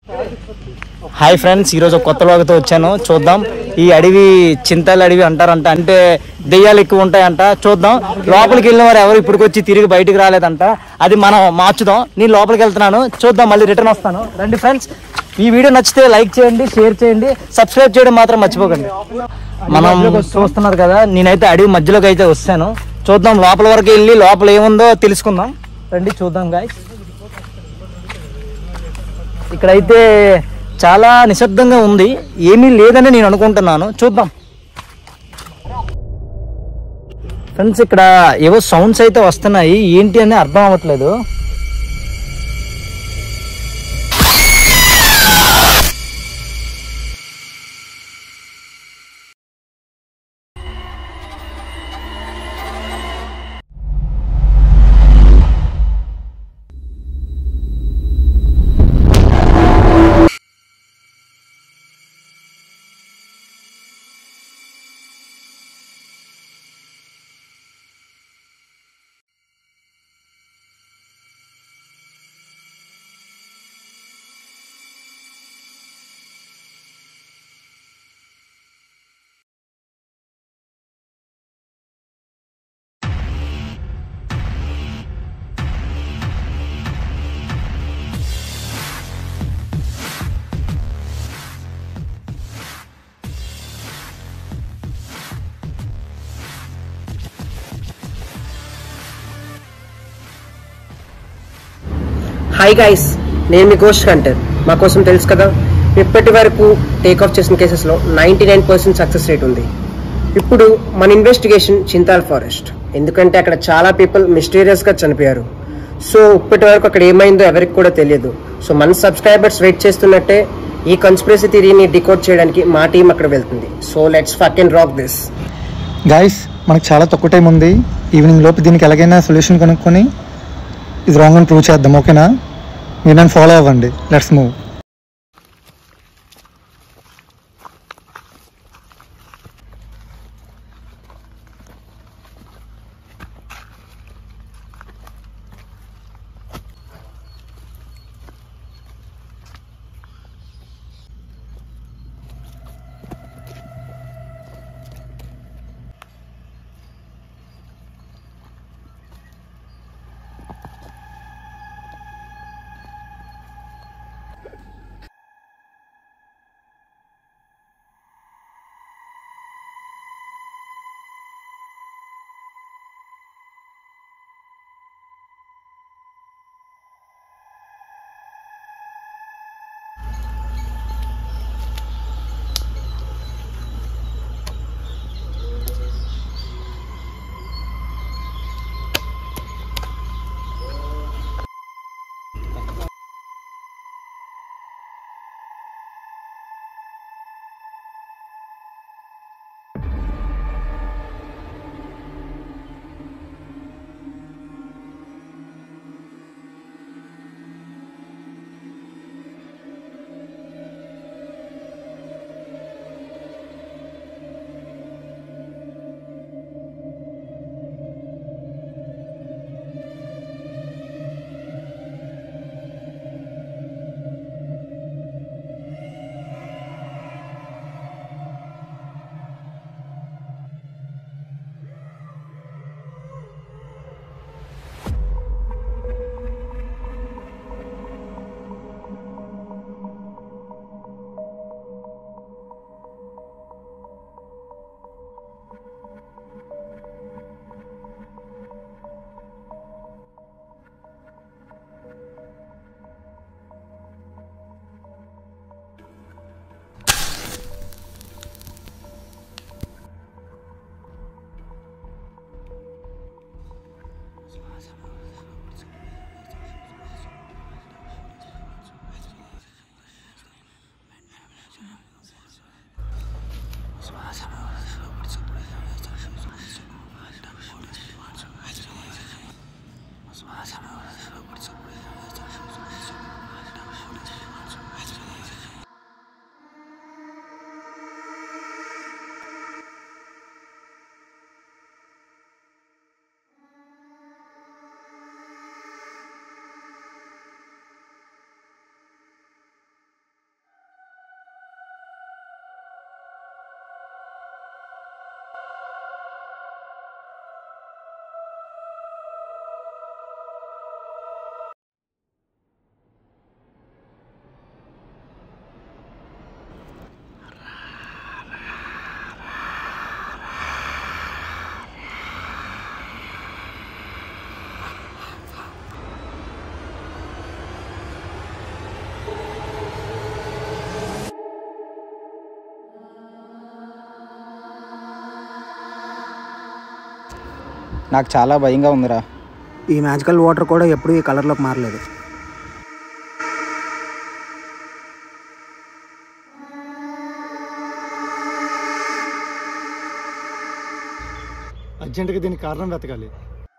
Hi friends ఈరోజు ఒక కొత్త లోగతో వచ్చాను చూద్దాం ఈ అడవి చింతల అడవి అంటారంట అంటే దెయ్యాలు ఎక్కువ ఉంటాయంట చూద్దాం లోపలికి వెళ్ళిన వారు ఎవరు ఇప్పటికొచ్చి తిరిగి బయటికి రాలేదంట అది మనం మార్చుదాం నేను లోపలికి వెళ్తున్నాను చూద్దాం మళ్ళీ రిటర్న్ వస్తాను రండి ఫ్రెండ్స్ ఈ వీడియో నచ్చితే లైక్ చేయండి షేర్ చేయండి సబ్స్క్రైబ్ చేయడం మాత్రం మర్చిపోకండి మనం చూస్తున్నారు కదా నేనైతే అడవి మధ్యలోకి అయితే వస్తాను చూద్దాం లోపల వరకు వెళ్ళి లోపల ఏముందో తెలుసుకుందాం రండి చూద్దాం గాయస్ ఇక్కడైతే చాలా నిశ్శబ్దంగా ఉంది ఏమీ లేదని నేను అనుకుంటున్నాను చూద్దాం ఫ్రెండ్స్ ఇక్కడ ఏవో సౌండ్స్ అయితే వస్తున్నాయి ఏంటి అని అర్థం అవ్వట్లేదు హాయ్ గైస్ నేను మీ గోస్ట్ హంటర్ మా కోసం తెలుసు కదా ఇప్పటి వరకు టేక్ ఆఫ్ చేసిన కేసెస్లో ninety nine percent success rate ఉంది ఇప్పుడు మన ఇన్వెస్టిగేషన్ చింతాల్ ఫారెస్ట్ ఎందుకంటే అక్కడ చాలా పీపుల్ మిస్టీరియస్గా చనిపోయారు సో ఇప్పటి వరకు అక్కడ ఏమైందో ఎవరికి కూడా తెలియదు సో మన సబ్స్క్రైబర్స్ వెయిట్ చేస్తున్నట్టే ఈ కన్స్పిరసీ థిరీని డికోడ్ చేయడానికి మా టీం అక్కడ వెళ్తుంది so let's fuck and rock this guys మనకు చాలా తక్కువ టైం ఉంది ఈవినింగ్ లోపు దీనికి ఎలాగైనా సొల్యూషన్ కనుక్కొని ఇది రాంగ్ అని ప్రూవ్ చేద్దాం ఓకేనా మీరు నన్ను ఫాలో అవ్వండి లెట్స్ మూవ్ నాకు చాలా భయంగా ఉందిరా ఈ మ్యాజికల్ వాటర్ కూడా ఎప్పుడు ఈ కలర్లోకి మారలేదు అర్జెంటుగా దీనికి కారణం వెతకాలి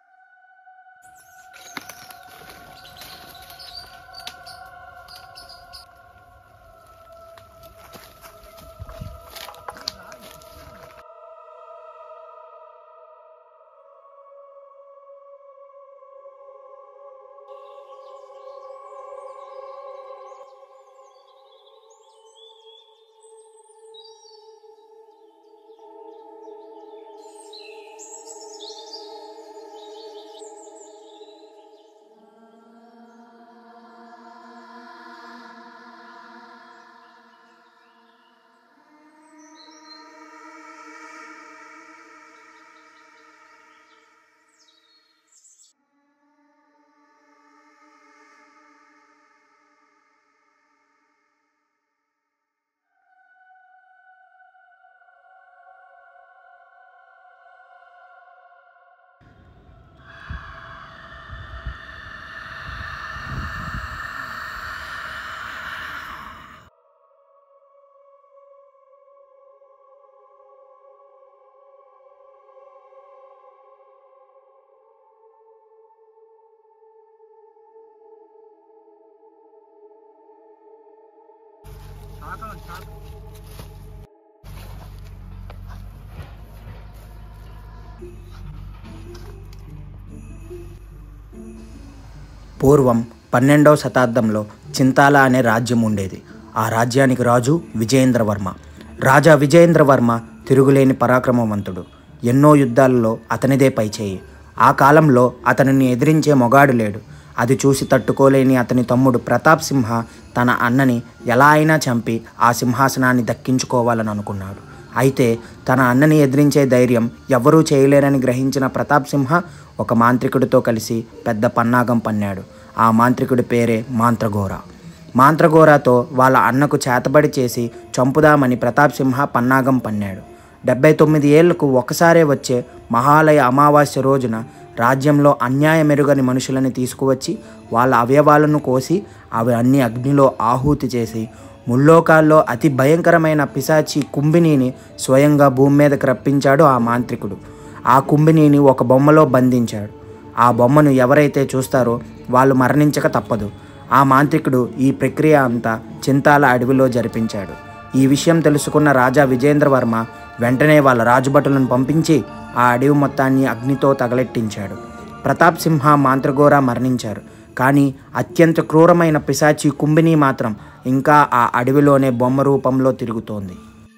పూర్వం పన్నెండవ శతాబ్దంలో చింతాల అనే రాజ్యం ఉండేది ఆ రాజ్యానికి రాజు విజయేంద్రవర్మ రాజా విజయేంద్రవర్మ తిరుగులేని పరాక్రమవంతుడు ఎన్నో యుద్ధాలలో అతనిదే పైచేయి ఆ కాలంలో అతనిని ఎదిరించే మొగాడు లేడు అది చూసి తట్టుకోలేని అతని తమ్ముడు ప్రతాప్ సింహ తన అన్నని ఎలా అయినా చంపి ఆ సింహాసనాన్ని దక్కించుకోవాలని అనుకున్నాడు అయితే తన అన్నని ఎదిరించే ధైర్యం ఎవ్వరూ చేయలేరని గ్రహించిన ప్రతాప్ సింహ ఒక మాంత్రికుడితో కలిసి పెద్ద పన్నాగం పన్నాడు ఆ మాంత్రికుడి పేరే మాంత్రఘోర మాంత్రఘోరతో వాళ్ళ అన్నకు చేతబడి చేసి చంపుదామని ప్రతాప్ సింహ పన్నాగం పన్నాడు డెబ్బై తొమ్మిది ఏళ్లకు ఒకసారే వచ్చే మహాలయ అమావాస్య రోజున రాజ్యంలో అన్యాయమెరుగని మనుషులని తీసుకువచ్చి వాళ్ళ అవయవాలను కోసి అవి అన్ని అగ్నిలో ఆహూతి చేసి ముల్లోకాల్లో అతి భయంకరమైన పిశాచి కుంభినీని స్వయంగా భూమి మీదకి రప్పించాడు ఆ మాంత్రికుడు ఆ కుంభినీని ఒక బొమ్మలో బంధించాడు ఆ బొమ్మను ఎవరైతే చూస్తారో వాళ్ళు మరణించక తప్పదు ఆ మాంత్రికుడు ఈ ప్రక్రియ అంతా చింతాల అడవిలో జరిపించాడు ఈ విషయం తెలుసుకున్న రాజా విజేంద్రవర్మ వెంటనే వాళ్ళ రాజుభటులను పంపించి ఆ అడవి మొత్తాన్ని అగ్నితో తగలెట్టించాడు ప్రతాప్ సింహ మాంత్రగోర మరణించారు కానీ అత్యంత క్రూరమైన పిశాచి కుంభిని మాత్రం ఇంకా ఆ అడవిలోనే బొమ్మ రూపంలో తిరుగుతోంది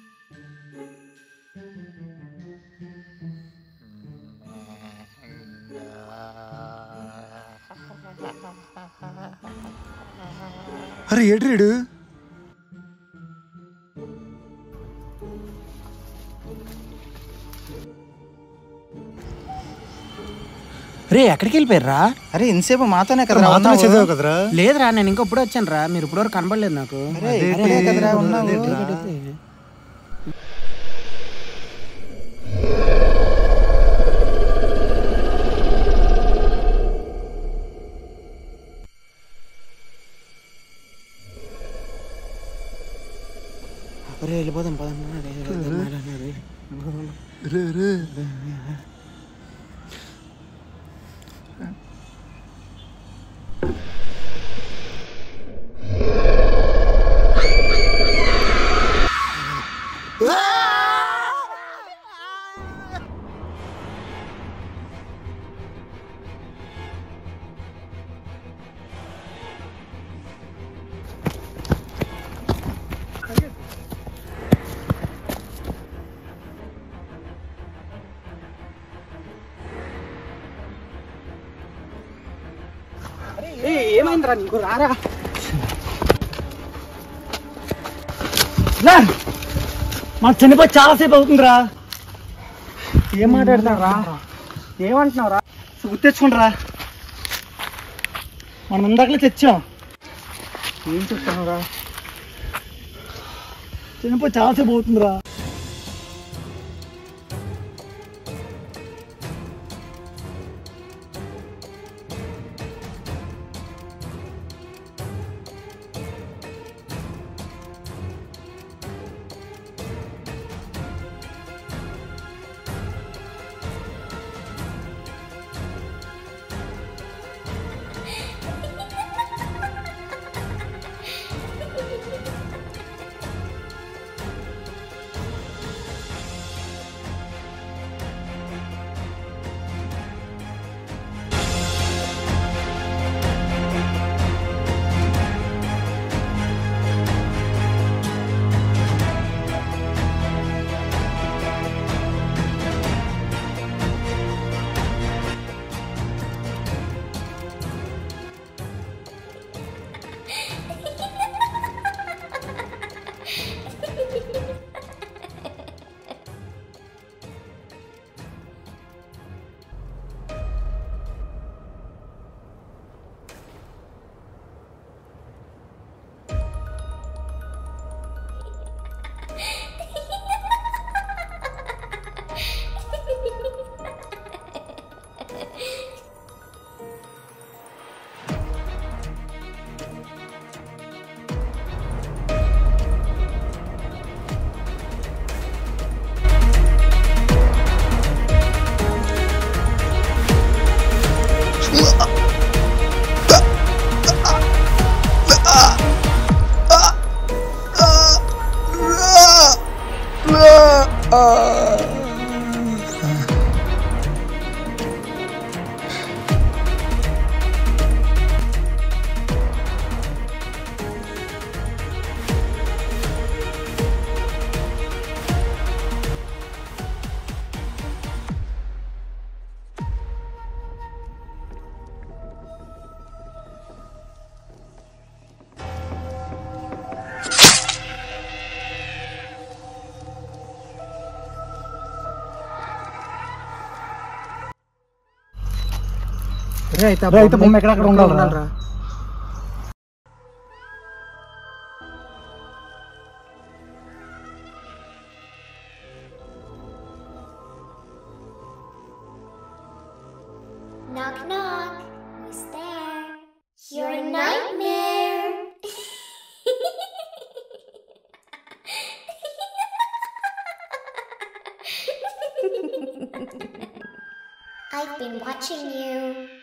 అరే ఏట్రీడు రే ఎక్కడికి వెళ్ళిపోయారా అరే ఇంతసేపు మాతోనే కదా మాత్రమే చదివావు కదరా లేదురా నేను ఇంకా ఇప్పుడు వచ్చాను రా మీరు ఇప్పటివరకు కనబడలేదు నాకు కదరా ఉన్నావు రే వెళ్ళిపోదాం పదన్నా రే, రే, రే, రే, రే. ఏమైందిరా నీకు రారా మన చనిపోయి చాలాసేపు అవుతుందిరా ఏం మాట్లాడతారా ఏమంటున్నావురా గుర్తు తెచ్చుకుంటారా మనం ఇందాకలే తెచ్చాం ఏం చెప్తానురా చనిపోయి చాలాసేపు అవుతుందిరా అయితే రే, అయితే బొమ్మ ఎక్కడెక్కడ ఉండాలిరా? Knock, knock. Who's there? Your nightmare. I've been watching you.